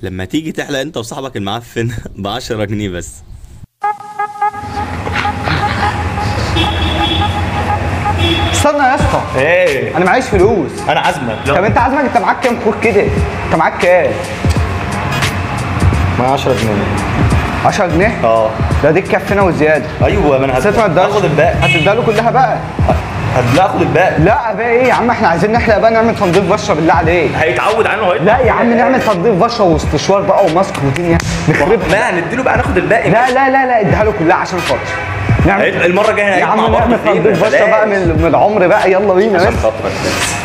لما تيجي تحلق انت وصاحبك المعفن ب 10 جنيه بس استنى يا اسطى ايه انا معيش فلوس انا عازمك طب انت عازمك انت معاك كام خوخ كده انت معاك كام ما 10 جنيه 10 جنيه اه ده دي تكفينا وزياده ايوه ما انا بس انت ما هد- تديهاش- هاخد الباقي هتديها له كلها بقى هد- لا اخد الباقي لا بقى ايه يا عم احنا عايزين نحلق بقى نعمل تنظيف بشره بالله عليك هيتعود عنه هيطلع لا يا عم نعمل تنظيف بشره واستشوار بقى وماسك ودنيا نخربها لا هنديله بقى ناخد الباقي لا لا لا لا اديها له كلها عشان خاطر نعمل هيبقى المره الجايه يا هنجمع عم بعض نعمل فين؟ تنظيف بشره بقى بلاش. من من العمر بقى يلا بينا عشان بس خاطرك بس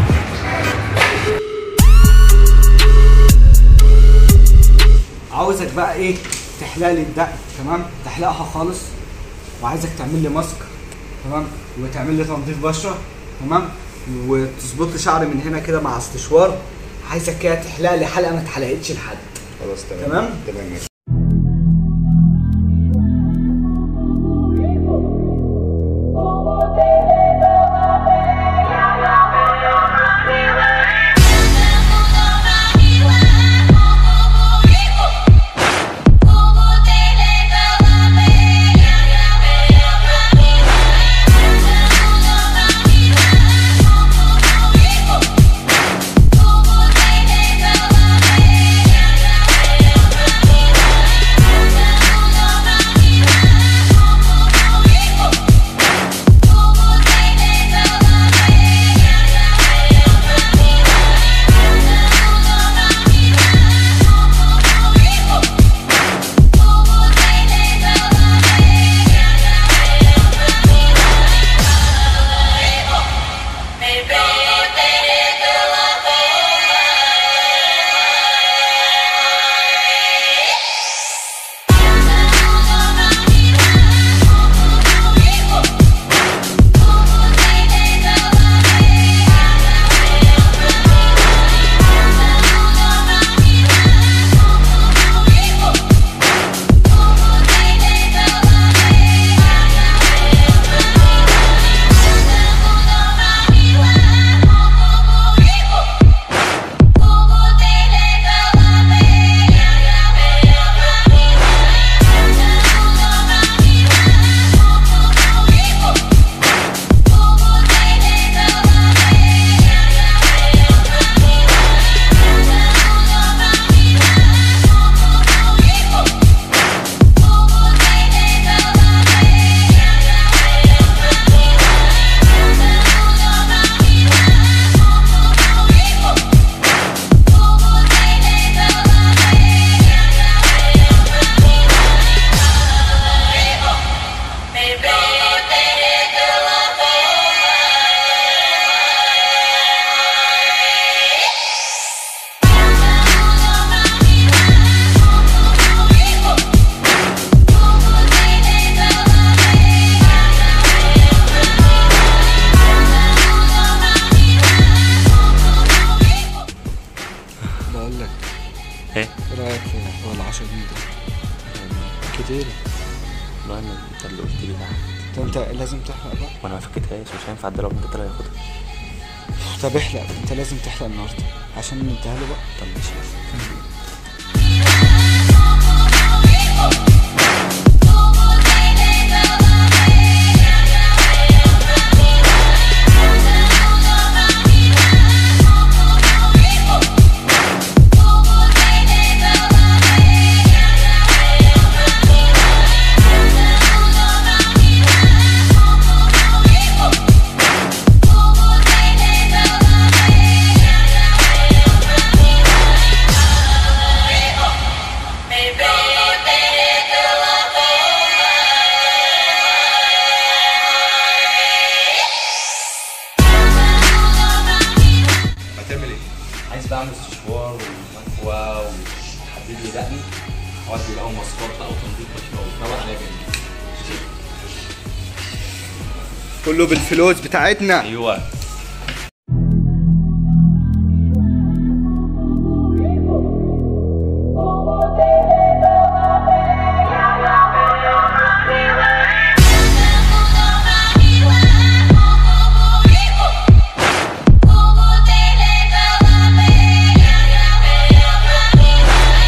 عاوزك بقى ايه تحلق لي الدقن تمام تحلقها خالص وعايزك تعمل لي ماسك تمام وتعمل لي تنظيف بشره تمام وتظبط لي شعري من هنا كده مع استشوار عايزك كده تحلق لي حلقه ما اتحلقتش لحد خلاص تمام تمام؟ تمام ماشي بقول لك ايه ايه رايك في هو ال 10 جنيه ده كتير والله انا انت اللي قلت لي ده طب انت لازم تحلق بقى وانا ما فكيتهاش مش هينفع اديله انت طلع ياخدها طب احلق انت لازم تحلق النهارده عشان نديها له بقى طب ماشي هتعمل ايه؟ عايز بقى اعمل استشوار ومكوى وحدد لي دقني اودي بقى ماسكات بقى وتنظيف بشره وتروق عليا جامد كله بالفلوس بتاعتنا ايوه Como te le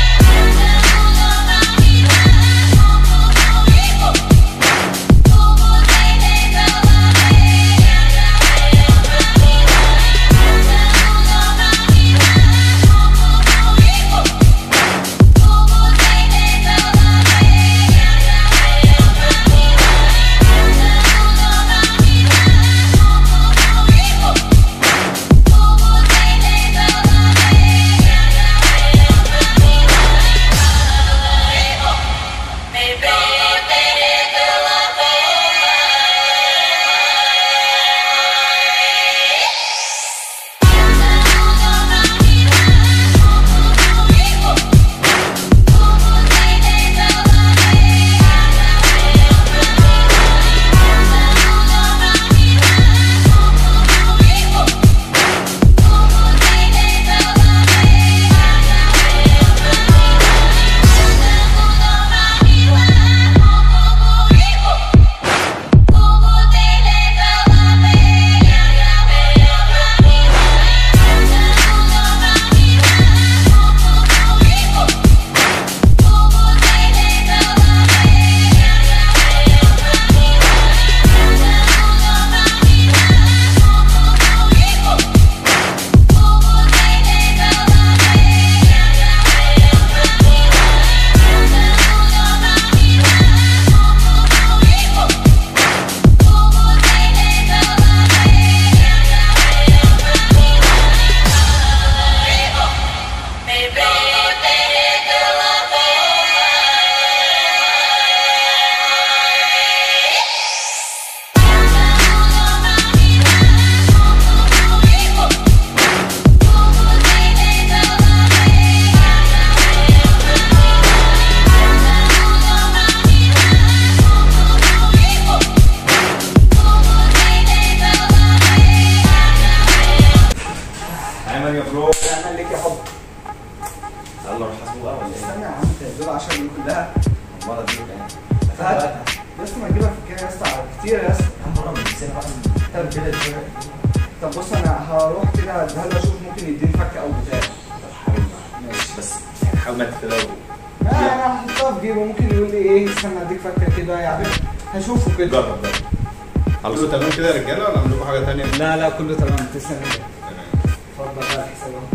يلا روح حاسبه بقى ولا ايه؟ استنى يا عم دول 10 جنيه كلها امال اديله كام؟ هات يا اسطى ما تجيبها في الكام يا اسطى كتير يا اسطى يا عم بره من السنه بقى طب كده شويه طب بص انا هروح كده اديها له اشوف ممكن يديني فك او بتاع طب حاول بقى. ماشي بس يعني حاول ما تتلو لا انا هحطها في جيبه ممكن يقول لي ايه استنى اديك فكه كده يعني هشوفه كده جرب جرب كله تمام كده يا رجاله ولا اعمل لكم حاجه ثانيه؟ لا لا كله تمام تسلم ايدك اتفضل بقى الحساب اهو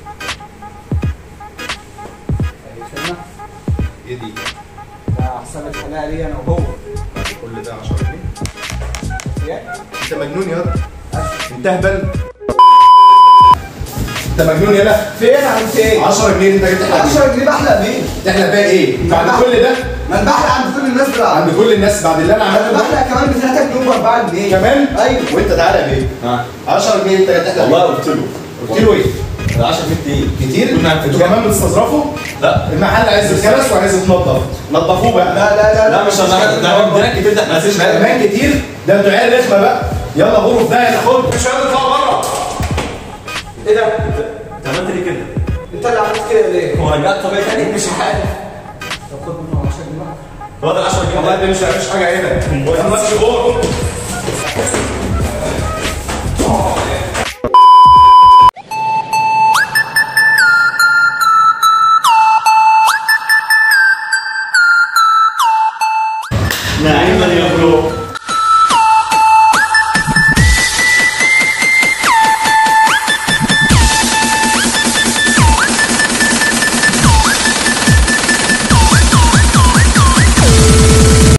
أي خدمة؟ ايه دي؟ ده حسابك حلال لي انا وهو بعد كل ده 10 جنيه يا انت مجنون يا انت هبل انت مجنون يالا فين يا عم فين؟ 10 جنيه انت جبت تحلق 10 جنيه بحلق بيه تحلق بقى ايه؟ بعد كل ده ما انا بحلق عند كل الناس بالعربي عند كل الناس بعد اللي انا انا عملته ده بحلق كمان ب 3 جنيه و 4 جنيه كمان ايوه وانت تعالى بيه ها 10 جنيه انت جاي تحلق والله بيه. قلت له قلت له ايه؟ ده 10 جنيه كتير كتير؟ كنا انتوا كمان بتستظرفوا؟ لا المحل عايز يتكنس وعايز يتنضف نضفوه بقى لا لا لا لا مش انا ده ده كتير ده ما فيش كمان كتير ده انتوا عيال رخمه بقى يلا غرف ده يا خد مش قادر تطلع بره ايه ده؟ انت عملت ليه كده؟ انت اللي عملت كده ليه؟ هو رجعت طبيعي تاني مش عارف طب خد منه 10 جنيه بقى هو ده ال 10 جنيه والله ده مش مش حاجه هنا ما تمسش غور